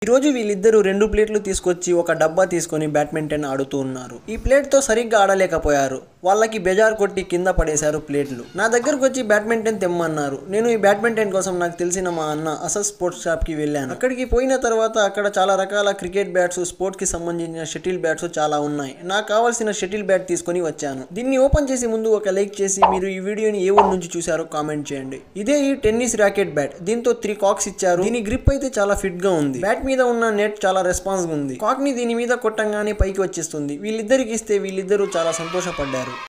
ఈ రోజు వీళ్ళిద్దరూ రెండు ప్లేట్లు తీసుకొచ్చి ఒక డబ్బా తీసుకొని బ్యాడ్మింటన్ ఆడుతూ ఉన్నారు ఈ ప్లేట్ తో సరిగ్గా ఆడలేకపోయారు వాళ్ళకి బెజార్ కొట్టి కింద పడేశారు ప్లేట్లు నా దగ్గరకు వచ్చి బ్యాడ్మింటన్ తెమ్మన్నారు నేను ఈ బ్యాడ్మింటన్ కోసం నాకు తెలిసిన మా అన్న అసస్ స్పోర్ట్స్ షాప్ కి వెళ్ళాను అక్కడికి పోయిన తర్వాత అక్కడ చాలా రకాల క్రికెట్ బ్యాట్స్ స్పోర్ట్స్ కి సంబంధించిన షటిల్ బ్యాట్స్ చాలా ఉన్నాయి నాకు కావాల్సిన షటిల్ బ్యాట్ తీసుకొని వచ్చాను దీన్ని ఓపెన్ చేసే ముందు ఒక లైక్ చేసి మీరు ఈ వీడియోని ఏ ఊరు నుంచి చూసారో కామెంట్ చేయండి ఇదే ఈ టెన్నిస్ ర్యాకెట్ బ్యాట్ దీంతో త్రీ కాక్స్ ఇచ్చారు దీని గ్రిప్ అయితే చాలా ఫిట్ గా ఉంది బ్యాట్ మీద ఉన్న నెట్ చాలా రెస్పాన్స్ ఉంది కాక్ ని దీని మీద కొట్టంగానే పైకి వచ్చేస్తుంది వీళ్ళిద్దరికి ఇస్తే వీళ్ళిద్దరూ చాలా సంతోషపడ్డారు